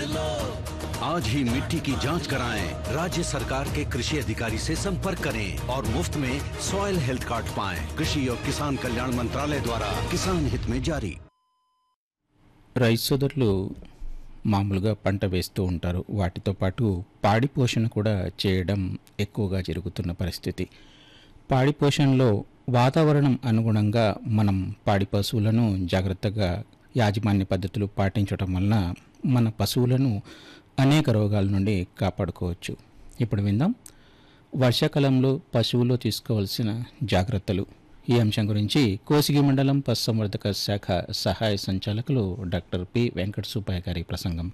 आज ही मिट्टी की जांच कराएं राज्य सरकार के कृषि अधिकारी से संपर्क करें और मुफ्त में सॉइल हेल्थ कार्ड पाएं कृषि और किसान कल्याण मंत्रालय द्वारा किसान हित में जारी రైతు సోదరులు మామూలుగా పంట వేస్తూ ఉంటారు వాటితో పాటు పాడి పోషణ కూడా చేయడం ఎక్కువగా జరుగుతున్న పరిస్థితి పాడి పోషణలో వాతావరణం అనుగుణంగా మనం పాడి పశువులను జాగ్రత్తగా యాజమాన్య పద్ధతులు పాటించడం వలన మన పశువులను అనేక రోగాల నుండి కాపాడుకోవచ్చు ఇప్పుడు విందాం వర్షాకాలంలో పశువులు తీసుకోవాల్సిన జాగ్రత్తలు ఈ అంశం గురించి కోసిగి మండలం పశుసంవర్ధక శాఖ సహాయ సంచాలకులు డాక్టర్ పి వెంకట సుబ్బయ్య గారి ప్రసంగం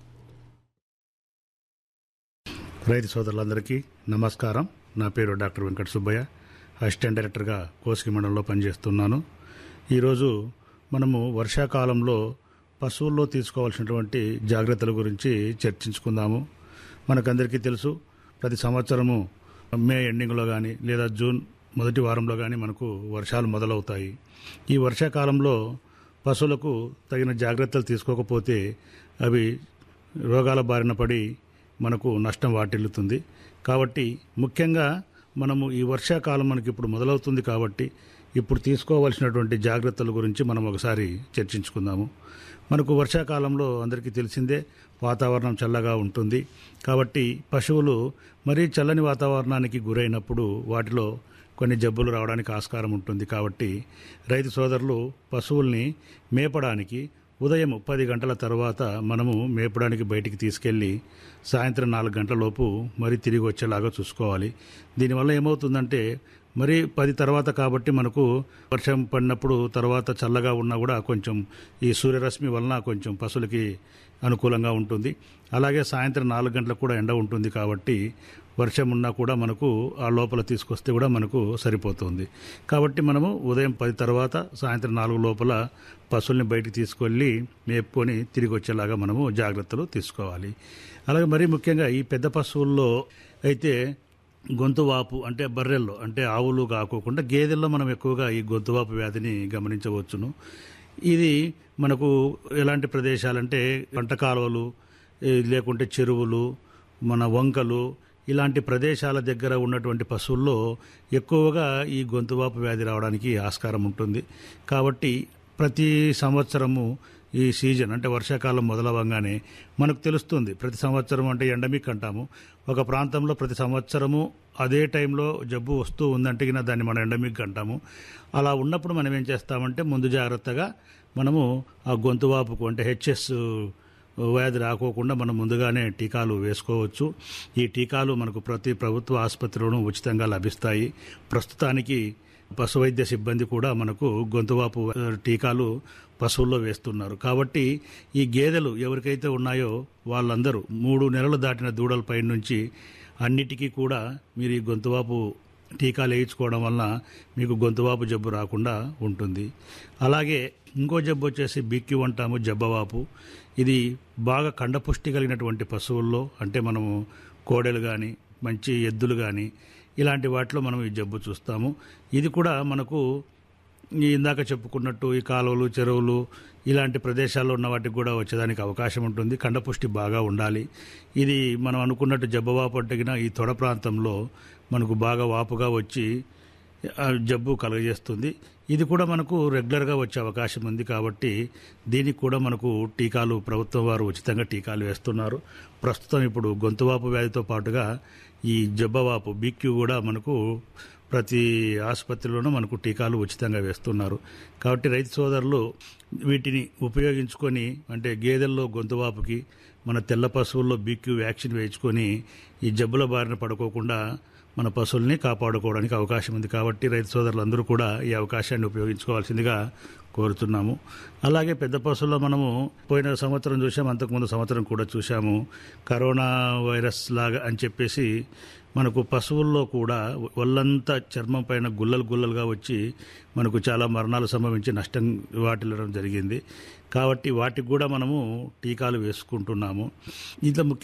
రైతు సోదరులందరికీ నమస్కారం నా పేరు డాక్టర్ వెంకట సుబ్బయ్య అసిస్టెంట్ డైరెక్టర్గా కోసికి మండలంలో పనిచేస్తున్నాను ఈరోజు మనము వర్షాకాలంలో పశువుల్లో తీసుకోవాల్సినటువంటి జాగ్రత్తల గురించి చర్చించుకుందాము మనకందరికీ తెలుసు ప్రతి సంవత్సరము మే ఎండింగ్లో కానీ లేదా జూన్ మొదటి వారంలో కానీ మనకు వర్షాలు మొదలవుతాయి ఈ వర్షాకాలంలో పశువులకు తగిన జాగ్రత్తలు తీసుకోకపోతే అవి రోగాల బారిన పడి మనకు నష్టం వాటిల్లుతుంది కాబట్టి ముఖ్యంగా మనము ఈ వర్షాకాలం మనకి ఇప్పుడు మొదలవుతుంది కాబట్టి ఇప్పుడు తీసుకోవాల్సినటువంటి జాగ్రత్తల గురించి మనం ఒకసారి చర్చించుకుందాము మనకు వర్షాకాలంలో అందరికీ తెలిసిందే వాతావరణం చల్లగా ఉంటుంది కాబట్టి పశువులు మరీ చల్లని వాతావరణానికి గురైనప్పుడు వాటిలో కొన్ని జబ్బులు రావడానికి ఆస్కారం ఉంటుంది కాబట్టి రైతు సోదరులు పశువుల్ని మేపడానికి ఉదయం పది గంటల తర్వాత మనము మేపడానికి బయటికి తీసుకెళ్ళి సాయంత్రం నాలుగు గంటల లోపు మరి తిరిగి వచ్చేలాగా చూసుకోవాలి దీనివల్ల ఏమవుతుందంటే మరి పది తర్వాత కాబట్టి మనకు వర్షం పడినప్పుడు తర్వాత చల్లగా ఉన్నా కూడా కొంచెం ఈ సూర్యరశ్మి వలన కొంచెం పశువులకి అనుకూలంగా ఉంటుంది అలాగే సాయంత్రం నాలుగు గంటలకు కూడా ఎండ ఉంటుంది కాబట్టి వర్షం ఉన్నా కూడా మనకు ఆ లోపల తీసుకొస్తే కూడా మనకు సరిపోతుంది కాబట్టి మనము ఉదయం పది తర్వాత సాయంత్రం నాలుగు లోపల పశువుల్ని బయటికి తీసుకెళ్ళి మేపుకొని తిరిగి వచ్చేలాగా మనము జాగ్రత్తలు తీసుకోవాలి అలాగే మరీ ముఖ్యంగా ఈ పెద్ద పశువుల్లో అయితే గొంతు వాపు అంటే బర్రెల్లో అంటే ఆవులు కాకోకుండా గేదెల్లో మనం ఎక్కువగా ఈ గొంతు వాపు వ్యాధిని గమనించవచ్చును ఇది మనకు ఎలాంటి ప్రదేశాలంటే పంట కాలువలు ఈ లేకుంటే చెరువులు మన వంకలు ఇలాంటి ప్రదేశాల దగ్గర ఉన్నటువంటి పశువుల్లో ఎక్కువగా ఈ గొంతువాపు వ్యాధి రావడానికి ఆస్కారం ఉంటుంది కాబట్టి ప్రతి సంవత్సరము ఈ సీజన్ అంటే వర్షాకాలం మొదలవగానే మనకు తెలుస్తుంది ప్రతి సంవత్సరం అంటే ఎండమిక్ అంటాము ఒక ప్రాంతంలో ప్రతి సంవత్సరము అదే టైంలో జబ్బు వస్తూ ఉందంటే గిన దాన్ని మనం ఎండమిక్ అంటాము అలా ఉన్నప్పుడు మనం ఏం చేస్తామంటే ముందు జాగ్రత్తగా మనము ఆ గొంతువాపుకు అంటే హెచ్ఎస్ వ్యాధి రాకోకుండా మనం ముందుగానే టీకాలు వేసుకోవచ్చు ఈ టీకాలు మనకు ప్రతి ప్రభుత్వ ఆసుపత్రిలోనూ ఉచితంగా లభిస్తాయి ప్రస్తుతానికి పశు వైద్య సిబ్బంది కూడా మనకు గొంతువాపు ఆ, టీకాలు పశువుల్లో వేస్తున్నారు కాబట్టి ఈ గేదెలు ఎవరికైతే ఉన్నాయో వాళ్ళందరూ మూడు నెలలు దాటిన దూడల పై నుంచి అన్నిటికీ కూడా మీరు ఈ గొంతువాపు టీకాలు వేయించుకోవడం వలన మీకు గొంతువాపు జబ్బు రాకుండా ఉంటుంది అలాగే ఇంకో జబ్బు వచ్చేసి బిక్కి అంటాము జబ్బవాపు ఇది బాగా కండపుష్టి కలిగినటువంటి పశువుల్లో అంటే మనము కోడెలు కానీ మంచి ఎద్దులు కానీ ఇలాంటి వాటిలో మనం ఈ జబ్బు చూస్తాము ఇది కూడా మనకు ఈ ఇందాక చెప్పుకున్నట్టు ఈ కాలువలు చెరువులు ఇలాంటి ప్రదేశాల్లో ఉన్న వాటికి కూడా వచ్చేదానికి అవకాశం ఉంటుంది కండపుష్టి బాగా ఉండాలి ఇది మనం అనుకున్నట్టు జబ్బవాపు అంటగిన ఈ తొడ ప్రాంతంలో మనకు బాగా వాపుగా వచ్చి ఆ జబ్బు కలుగజేస్తుంది ఇది కూడా మనకు రెగ్యులర్గా వచ్చే అవకాశం ఉంది కాబట్టి దీనికి కూడా మనకు టీకాలు ప్రభుత్వం వారు ఉచితంగా టీకాలు వేస్తున్నారు ప్రస్తుతం ఇప్పుడు గొంతువాపు వ్యాధితో పాటుగా ఈ జబ్బవాపు బీక్యూ కూడా మనకు ప్రతి ఆసుపత్రిలోనూ మనకు టీకాలు ఉచితంగా వేస్తున్నారు కాబట్టి రైతు సోదరులు వీటిని ఉపయోగించుకొని అంటే గేదెల్లో గొంతువాపుకి మన తెల్ల పశువుల్లో బీక్యూ వ్యాక్సిన్ వేయించుకొని ఈ జబ్బుల బారిన పడుకోకుండా మన పశువుల్ని కాపాడుకోవడానికి అవకాశం ఉంది కాబట్టి రైతు సోదరులందరూ కూడా ఈ అవకాశాన్ని ఉపయోగించుకోవాల్సిందిగా కోరుతున్నాము అలాగే పెద్ద పశువుల్లో మనము పోయిన సంవత్సరం చూసాము అంతకుముందు సంవత్సరం కూడా చూసాము కరోనా వైరస్ లాగా అని చెప్పేసి మనకు పశువుల్లో కూడా ఒళ్ళంతా చర్మం పైన గుల్లలు గుల్లలుగా వచ్చి మనకు చాలా మరణాలు సంభవించి నష్టం వాటిల్లడం జరిగింది కాబట్టి వాటికి కూడా మనము టీకాలు వేసుకుంటున్నాము ఇంత ముఖ్య